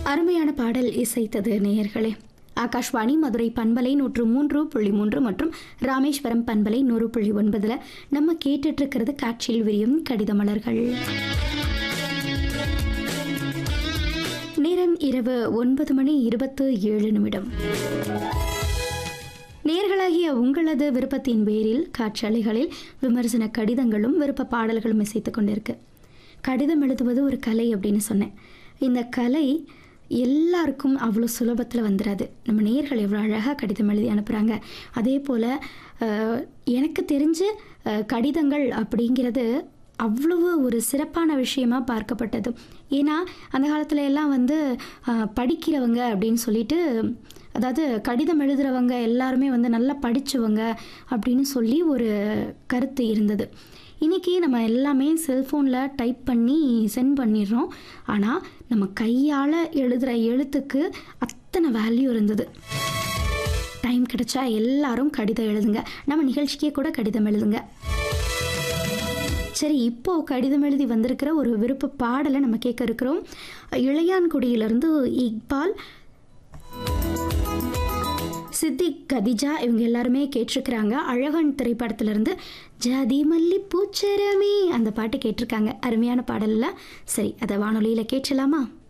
அருமையான பாடல் இசைத்தது நேயர்களே ஆகாஷ்வாணி மதுரை பண்பலை நூற்று மூன்று புள்ளி மூன்று மற்றும் ராமேஸ்வரம் பண்பலை நூறு புள்ளி ஒன்பதுல நம்ம கேட்டுட்டு இருக்கிறது காட்சியில் விரியும் கடித மலர்கள் நேரம் இரவு ஒன்பது மணி இருபத்து ஏழு நிமிடம் நேர்களாகிய உங்களது விருப்பத்தின் பேரில் காற்றலைகளில் விமர்சன கடிதங்களும் விருப்ப பாடல்களும் இசைத்துக் கொண்டிருக்கு கடிதம் எழுதுவது ஒரு கலை அப்படின்னு சொன்னேன் இந்த கலை எல்லாருக்கும் அவ்வளோ சுலபத்தில் வந்துடாது நம்ம நேர்கள் எவ்வளோ அழகாக கடிதம் எழுதி அனுப்புகிறாங்க அதே போல் அஹ், எனக்கு தெரிஞ்சு அஹ், கடிதங்கள் அப்படிங்கிறது அவ்வளவு ஒரு சிறப்பான விஷயமா பார்க்கப்பட்டது ஏன்னா அந்த காலத்துல எல்லாம் வந்து அஹ், படிக்கிறவங்க அப்படின்னு சொல்லிட்டு அதாவது கடிதம் எழுதுறவங்க எல்லாருமே வந்து நல்லா படிச்சவங்க அப்படின்னு சொல்லி ஒரு கருத்து இருந்தது இன்னைக்கு நம்ம எல்லாமே செல்ஃபோனில் டைப் பண்ணி சென்ட் பண்ணிடுறோம் ஆனால் நம்ம கையால் எழுதுகிற எழுத்துக்கு அத்தனை வேல்யூ இருந்தது டைம் கிடைச்சா எல்லாரும் கடிதம் எழுதுங்க நம்ம நிகழ்ச்சிக்கே கூட கடிதம் எழுதுங்க சரி இப்போ கடிதம் எழுதி வந்திருக்கிற ஒரு விருப்ப பாடலை நம்ம கேட்க இருக்கிறோம் இளையான்குடியிலிருந்து இக்பால் சித்திக் கதிஜா இவங்க எல்லாருமே கேட்டிருக்கிறாங்க அழகன் திரைப்படத்திலிருந்து ஜாதி மல்லி பூச்சரமே அந்த பாட்டு கேட்டிருக்காங்க அருமையான பாடல்ல சரி அதை வானொலியில் கேட்கலாமா